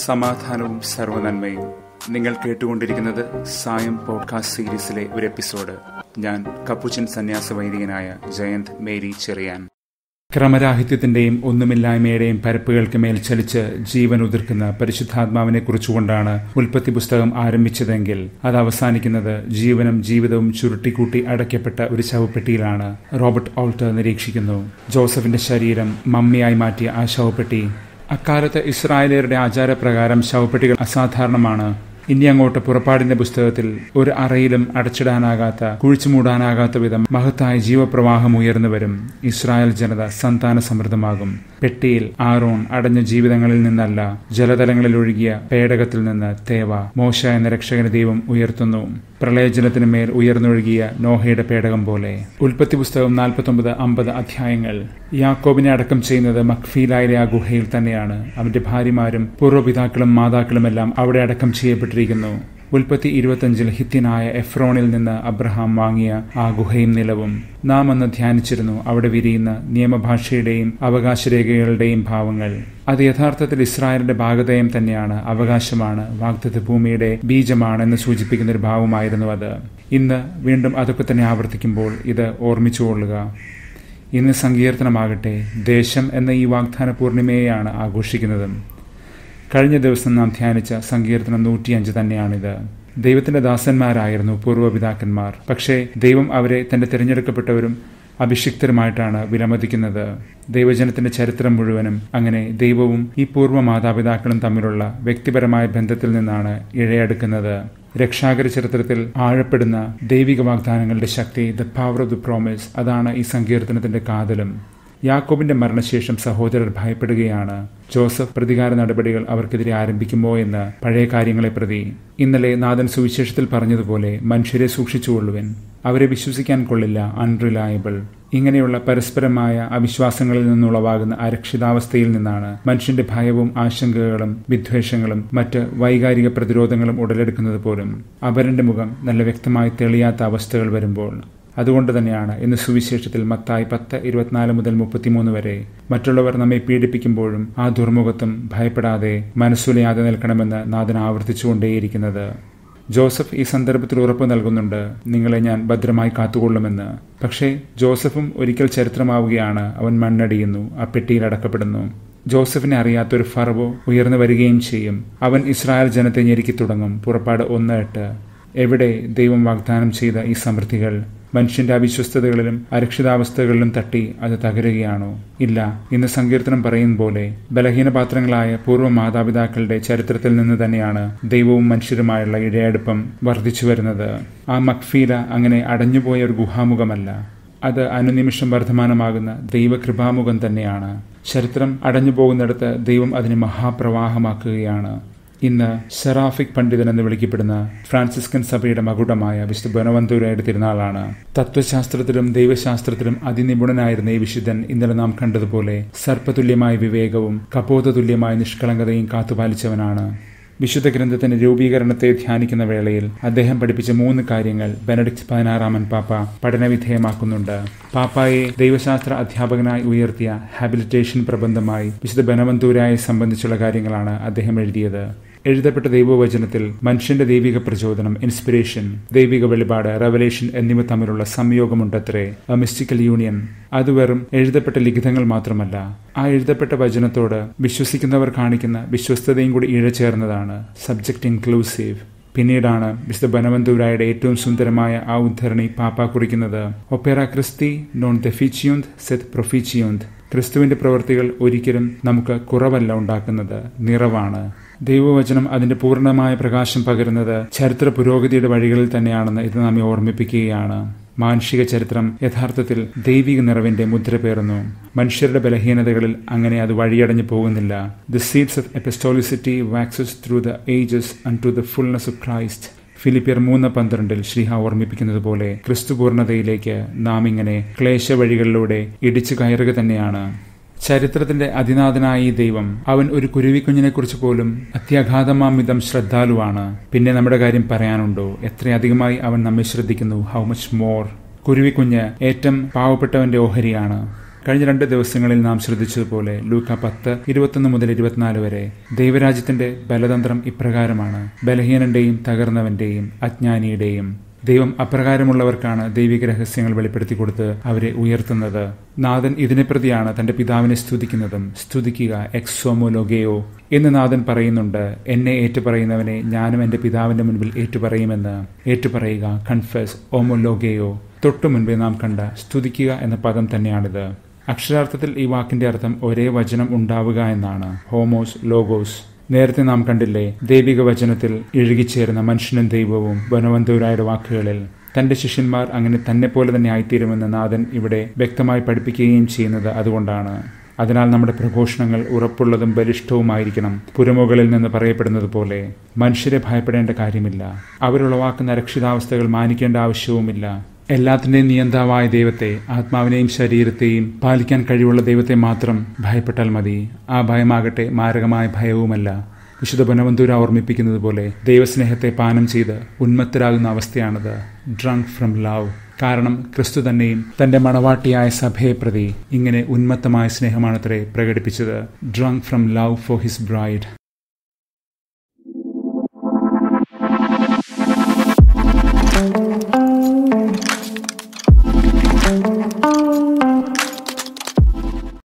സമാധാനവും സർവനന്മയും നിങ്ങൾ കേട്ടുകൊണ്ടിരിക്കുന്നത് സായം പോഡ്കാസ്റ്റ് സീരീസിലെ ഒരു എപ്പിസോഡ് ഞാൻ കപ്പുച്ചൻ സന്യാസ വൈദികനായ ജയന്ത് മേരി ചെറിയാൻ ക്രമരാഹിത്യത്തിന്റെയും ഒന്നുമില്ലായ്മയുടെയും പരപ്പുകൾക്ക് മേൽ ചലിച്ച് ജീവൻ ഉതിർക്കുന്ന പരിശുദ്ധാത്മാവിനെ കുറിച്ചുകൊണ്ടാണ് ഉൽപ്പത്തി പുസ്തകം ആരംഭിച്ചതെങ്കിൽ അത് അവസാനിക്കുന്നത് ജീവനും ജീവിതവും ചുരുട്ടിക്കൂട്ടി അടയ്ക്കപ്പെട്ട ഒരു ശവപ്പെട്ടിയിലാണ് റോബർട്ട് ഓൾട്ടർ നിരീക്ഷിക്കുന്നു ജോസഫിന്റെ ശരീരം മമ്മിയായി മാറ്റിയ ആ ശവപ്പെട്ടി അക്കാലത്ത് ഇസ്രായേലിയരുടെ ആചാരപ്രകാരം ശവപ്പെട്ടികൾ അസാധാരണമാണ് ഇനി അങ്ങോട്ട് പുറപ്പാടിന്റെ പുസ്തകത്തിൽ ഒരു അറയിലും അടച്ചിടാനാകാത്ത കുഴിച്ചു മൂടാനാകാത്ത വിധം മഹത്തായ ജീവപ്രവാഹം ഉയർന്നു വരും ഇസ്രായേൽ ജനത സന്താന സമൃദ്ധമാകും പെട്ടിയിൽ ആറോൺ അടഞ്ഞ ജീവിതങ്ങളിൽ നിന്നല്ല ജലതലങ്ങളിൽ ഒഴുകിയ പേടകത്തിൽ നിന്ന് തേവ മോശ എന്ന രക്ഷകന ദൈവം ഉയർത്തുന്നു പ്രളയജലത്തിന് മേൽ ഉയർന്നൊഴുകിയ നോഹയുടെ പേടകം പോലെ ഉൽപ്പത്തി പുസ്തകം നാൽപ്പത്തൊമ്പത് അമ്പത് അധ്യായങ്ങൾ യാക്കോബിനെ അടക്കം ചെയ്യുന്നത് മക്ഫീലായിലെ ആ ഗുഹയിൽ തന്നെയാണ് അവന്റെ ഭാര്യമാരും പൂർവ്വപിതാക്കളും മാതാക്കളുമെല്ലാം അവിടെ അടക്കം ചെയ്യപ്പെട്ടിരിക്കുന്നു ഉൽപ്പത്തി ഇരുപത്തഞ്ചിൽ ഹിത്യനായ എഫ്രോണിൽ നിന്ന് അബ്രഹാം വാങ്ങിയ ആ ഗുഹയും നിലവും നാം അന്ന് ധ്യാനിച്ചിരുന്നു അവിടെ വിരിയുന്ന നിയമഭാഷയുടെയും അവകാശരേഖകളുടെയും ഭാവങ്ങൾ അത് യഥാർത്ഥത്തിൽ ഇസ്രായേലിന്റെ ഭാഗതയം തന്നെയാണ് അവകാശമാണ് വാഗ്ദത്ത ഭൂമിയുടെ ബീജമാണെന്ന് സൂചിപ്പിക്കുന്ന ഒരു ഭാവമായിരുന്നു അത് ഇന്ന് വീണ്ടും അതൊക്കെ തന്നെ ആവർത്തിക്കുമ്പോൾ ഇത് ഓർമ്മിച്ചുകൊള്ളുക ഇന്ന് സങ്കീർത്തനമാകട്ടെ ദേശം എന്ന ഈ വാഗ്ദാന പൂർണിമയെയാണ് ആഘോഷിക്കുന്നത് കഴിഞ്ഞ ദിവസം നാം ധ്യാനിച്ച സങ്കീർത്തനം നൂറ്റിയഞ്ച് തന്നെയാണിത് ദൈവത്തിന്റെ ദാസന്മാരായിരുന്നു പൂർവ്വപിതാക്കന്മാർ പക്ഷേ ദൈവം അവരെ തന്റെ തിരഞ്ഞെടുക്കപ്പെട്ടവരും അഭിഷിക്തരുമായിട്ടാണ് വിലമതിക്കുന്നത് ദൈവജനത്തിന്റെ ചരിത്രം മുഴുവനും അങ്ങനെ ദൈവവും ഈ പൂർവ്വ മാതാപിതാക്കളും തമ്മിലുള്ള വ്യക്തിപരമായ ബന്ധത്തിൽ നിന്നാണ് ഇഴയെടുക്കുന്നത് രക്ഷാകര ചരിത്രത്തിൽ ആഴപ്പെടുന്ന ദൈവിക വാഗ്ദാനങ്ങളുടെ ശക്തി the power of the promise അതാണ് ഈ സങ്കീർത്തനത്തിന്റെ കാതലും യാക്കോബിന്റെ മരണശേഷം സഹോദരർ ഭയപ്പെടുകയാണ് ജോസഫ് പ്രതികാര നടപടികൾ അവർക്കെതിരെ ആരംഭിക്കുമോ എന്ന് പഴയ കാര്യങ്ങളെ പ്രതി ഇന്നലെ നാഥൻ സുവിശേഷത്തിൽ പറഞ്ഞതുപോലെ മനുഷ്യരെ സൂക്ഷിച്ചുകൊള്ളുവൻ അവരെ വിശ്വസിക്കാൻ കൊള്ളില്ല അൺറിലയബിൾ ഇങ്ങനെയുള്ള പരസ്പരമായ അവിശ്വാസങ്ങളിൽ നിന്നുളവാകുന്ന അരക്ഷിതാവസ്ഥയിൽ നിന്നാണ് മനുഷ്യന്റെ ഭയവും ആശങ്കകളും വിദ്വേഷങ്ങളും മറ്റ് വൈകാരിക പ്രതിരോധങ്ങളും ഉടലെടുക്കുന്നത് പോലും അപരന്റെ മുഖം നല്ല വ്യക്തമായി തെളിയാത്ത അവസ്ഥകൾ വരുമ്പോൾ അതുകൊണ്ട് തന്നെയാണ് ഇന്ന് സുവിശേഷത്തിൽ മത്തായി പത്ത് ഇരുപത്തിനാല് മുതൽ മുപ്പത്തിമൂന്ന് വരെ മറ്റുള്ളവർ നമ്മെ പീഡിപ്പിക്കുമ്പോഴും ആ ദുർമുഖത്തും ഭയപ്പെടാതെ മനസ്സുലയാതെ നിൽക്കണമെന്ന് നാഥൻ ആവർത്തിച്ചുകൊണ്ടേയിരിക്കുന്നത് ജോസഫ് ഈ സന്ദർഭത്തിൽ ഉറപ്പ് നൽകുന്നുണ്ട് നിങ്ങളെ ഞാൻ ഭദ്രമായി കാത്തുകൊള്ളുമെന്ന് പക്ഷേ ജോസഫും ഒരിക്കൽ ചരിത്രമാവുകയാണ് അവൻ മണ്ണടിയുന്നു ആ പെട്ടിയിൽ അടക്കപ്പെടുന്നു ജോസഫിനെ അറിയാത്തൊരു ഫറവോ ഉയർന്നു വരികയും ചെയ്യും അവൻ ഇസ്രായേൽ ജനത്തെ ഞെരുക്കി തുടങ്ങും പുറപ്പാട് ഒന്ന് എട്ട് എവിടെ ദൈവം വാഗ്ദാനം ചെയ്ത ഈ സമൃദ്ധികൾ മനുഷ്യന്റെ അവിശ്വസ്തതകളിലും അരക്ഷിതാവസ്ഥകളിലും തട്ടി അത് തകരുകയാണോ ഇല്ല ഇന്ന് സങ്കീർത്തനം പറയും പോലെ ബലഹീനപാത്രങ്ങളായ പൂർവ്വ മാതാപിതാക്കളുടെ ചരിത്രത്തിൽ നിന്ന് തന്നെയാണ് ദൈവവും മനുഷ്യരുമായുള്ള ഇഴയടുപ്പം വർദ്ധിച്ചു വരുന്നത് ആ മക്ഫീല അങ്ങനെ അടഞ്ഞുപോയ ഒരു ഗുഹാമുഖമല്ല അത് അനുനിമിഷം വർദ്ധമാനമാകുന്ന ദൈവകൃപാമുഖം തന്നെയാണ് ചരിത്രം അടഞ്ഞു പോകുന്നിടത്ത് ദൈവം അതിനെ മഹാപ്രവാഹമാക്കുകയാണ് ഇന്ന് സെറാഫിക് പണ്ഡിതൻ എന്ന് വിളിക്കപ്പെടുന്ന ഫ്രാൻസിസ്കൻ സഭയുടെ മകുടമായ വിശുദ്ധ ബനവന്തൂരയുടെ തിരുനാളാണ് തത്വശാസ്ത്രത്തിലും ദൈവശാസ്ത്രത്തിലും അതിനിപുണനായിരുന്ന ഈ വിശുദ്ധൻ ഇന്നലെ നാം കണ്ടതുപോലെ സർപ്പതുല്യമായ വിവേകവും കപോതതുല്യമായ നിഷ്കളങ്കതയും കാത്തുപാലിച്ചവനാണ് വിശുദ്ധ ഗ്രന്ഥത്തിന്റെ രൂപീകരണത്തെ ധ്യാനിക്കുന്ന വേളയിൽ അദ്ദേഹം പഠിപ്പിച്ച മൂന്ന് കാര്യങ്ങൾ ബെനഡിക്സ് പതിനാറാമൻ പാപ്പ പഠനവിധേയമാക്കുന്നുണ്ട് പാപ്പായെ ദൈവശാസ്ത്ര അധ്യാപകനായി ഉയർത്തിയ ഹാബിലിറ്റേഷൻ പ്രബന്ധമായി വിശുദ്ധ ബനവന്തൂരായെ സംബന്ധിച്ചുള്ള കാര്യങ്ങളാണ് അദ്ദേഹം എഴുതിയത് എഴുതപ്പെട്ട ദൈവവചനത്തിൽ മനുഷ്യന്റെ ദൈവിക പ്രചോദനം ഇൻസ്പിറേഷൻ ദൈവിക വെളിപാട് റെവലേഷൻ എന്നിവ തമ്മിലുള്ള സംയോഗമുണ്ടത്രേ എ മിസ്റ്റിക്കൽ യൂണിയൻ അത് വെറും എഴുതപ്പെട്ട ലിഖിതങ്ങൾ മാത്രമല്ല ആ എഴുതപ്പെട്ട വചനത്തോട് വിശ്വസിക്കുന്നവർ കാണിക്കുന്ന വിശ്വസ്തതയും കൂടി ഇഴചേർന്നതാണ് സബ്ജക്ട് ഇൻക്ലൂസീവ് പിന്നീടാണ് വിശുദ്ധ ബനവന്തൂരായുടെ ഏറ്റവും സുന്ദരമായ ആ ഉദ്ധരണി പാപ്പ കുറിക്കുന്നത് ഒപ്പേറ ക്രിസ്തി നോൺ ദെഫിച്ചിയുന്ത് സെത് പ്രൊഫിച്ചിയുന്ത് ക്രിസ്തുവിന്റെ പ്രവൃത്തികൾ ഒരിക്കലും നമുക്ക് കുറവല്ല ഉണ്ടാക്കുന്നത് നിറവാണ് ദൈവവചനം അതിന്റെ പൂർണ്ണമായ പ്രകാശം പകരുന്നത് ചരിത്ര പുരോഗതിയുടെ വഴികളിൽ തന്നെയാണെന്ന് ഇത് നമ്മെ ഓർമ്മിപ്പിക്കുകയാണ് മാനുഷിക ചരിത്രം യഥാർത്ഥത്തിൽ ദൈവിക നിറവിന്റെ മുദ്ര പേറുന്നു മനുഷ്യരുടെ ബലഹീനതകളിൽ അങ്ങനെ അത് വഴിയടഞ്ഞു പോകുന്നില്ല the seeds of apostolicity waxes through the ages unto the fullness of Christ ഫിലിപ്പിയർ മൂന്ന് പന്ത്രണ്ടിൽ ശ്രീഹ ഓർമ്മിപ്പിക്കുന്നത് പോലെ ക്രിസ്തുപൂർണതയിലേക്ക് നാം ഇങ്ങനെ ക്ലേശ വഴികളിലൂടെ ഇടിച്ചു കയറുക തന്നെയാണ് ചരിത്രത്തിന്റെ അതിനാഥനായ ഈ ദൈവം അവൻ ഒരു കുരുവിക്കുഞ്ഞിനെക്കുറിച്ച് പോലും അത്യഘാതമാമിതം ശ്രദ്ധാലുവാണ് പിന്നെ നമ്മുടെ കാര്യം പറയാനുണ്ടോ എത്രയധികമായി അവൻ നമ്മെ ശ്രദ്ധിക്കുന്നു ഹൗ മച്ച് മോർ കുരുവിക്കുഞ്ഞ് ഏറ്റവും പാവപ്പെട്ടവന്റെ ഓഹരിയാണ് കഴിഞ്ഞ രണ്ട് ദിവസങ്ങളിൽ നാം ശ്രദ്ധിച്ചതുപോലെ ലൂക്ക പത്ത് ഇരുപത്തൊന്ന് മുതൽ ഇരുപത്തിനാല് വരെ ദൈവരാജ്യത്തിന്റെ ബലതന്ത്രം ഇപ്രകാരമാണ് ബലഹീനന്റെയും തകർന്നവന്റെയും അജ്ഞാനിയുടെയും ദൈവം അപ്രകാരമുള്ളവർക്കാണ് ദൈവിക രഹസ്യങ്ങൾ വെളിപ്പെടുത്തി കൊടുത്ത് അവരെ ഉയർത്തുന്നത് നാഥൻ ഇതിനെ പ്രതിയാണ് തന്റെ പിതാവിനെ സ്തുതിക്കുന്നതും സ്തുതിക്കുക എക്സോമോലോഗയോ എന്ന് നാഥൻ പറയുന്നുണ്ട് എന്നെ ഏറ്റുപറയുന്നവനെ ഞാനും എന്റെ പിതാവിന്റെ മുൻപിൽ ഏറ്റുപറയുമെന്ന് ഏറ്റുപറയുക കൺഫസ് ഓമോലോഗയോ തൊട്ടു മുൻപേ നാം കണ്ട സ്തുതിക്കുക എന്ന പദം തന്നെയാണിത് അക്ഷരാർത്ഥത്തിൽ ഈ വാക്കിന്റെ അർത്ഥം ഒരേ വചനം ഉണ്ടാവുക എന്നാണ് ഹോമോസ് ലോഗോസ് നേരത്തെ നാം കണ്ടില്ലേ ദൈവിക വചനത്തിൽ ഇഴുകിച്ചേരുന്ന മനുഷ്യനും ദൈവവും ബനവന്തൂരായുടെ വാക്കുകളിൽ തന്റെ ശിഷ്യന്മാർ അങ്ങനെ തന്നെ പോലെ തന്നെ ആയിത്തീരുമെന്ന് നാഥൻ ഇവിടെ വ്യക്തമായി പഠിപ്പിക്കുകയും ചെയ്യുന്നത് അതുകൊണ്ടാണ് അതിനാൽ നമ്മുടെ പ്രഘോഷണങ്ങൾ ഉറപ്പുള്ളതും ബലിഷ്ഠവുമായിരിക്കണം പുരമുകളിൽ നിന്ന് പറയപ്പെടുന്നത് പോലെ മനുഷ്യരെ ഭയപ്പെടേണ്ട കാര്യമില്ല അവരുളവാക്കുന്ന രക്ഷിതാവസ്ഥകൾ മാനിക്കേണ്ട ആവശ്യവുമില്ല എല്ലാത്തിന്റെയും നിയന്താവായ ദൈവത്തെ ആത്മാവിനെയും ശരീരത്തെയും പാലിക്കാൻ കഴിവുള്ള ദൈവത്തെ മാത്രം ഭയപ്പെട്ടാൽ മതി ആ ഭയമാകട്ടെ മാരകമായ ഭയവുമല്ല വിശുദ്ധ ബനവന്തൂര ഓർമ്മിപ്പിക്കുന്നത് പോലെ ദൈവസ്നേഹത്തെ പാനം ചെയ്ത് ഉന്മത്തരാകുന്ന അവസ്ഥയാണത് ഡ്രങ്ക് ഫ്രം ലവ് കാരണം ക്രിസ്തു തന്നെയും തന്റെ മണവാട്ടിയായ സഭയെ പ്രതി ഇങ്ങനെ ഉന്മത്തമായ സ്നേഹമാണത്രേ പ്രകടിപ്പിച്ചത് drunk from love for his bride thank you